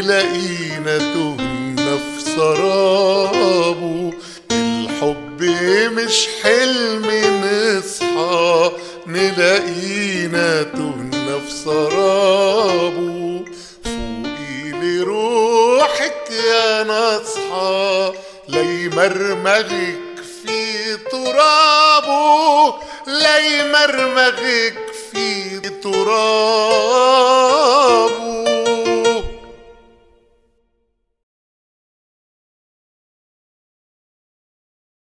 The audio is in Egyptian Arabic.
نلاقينا تهنا في سرابه الحب مش حلم نصحى نلاقينا تهنا في سرابه فوقي لروحك يا نصحى ليمرمغك في ترابه ليمرمغك في ترابه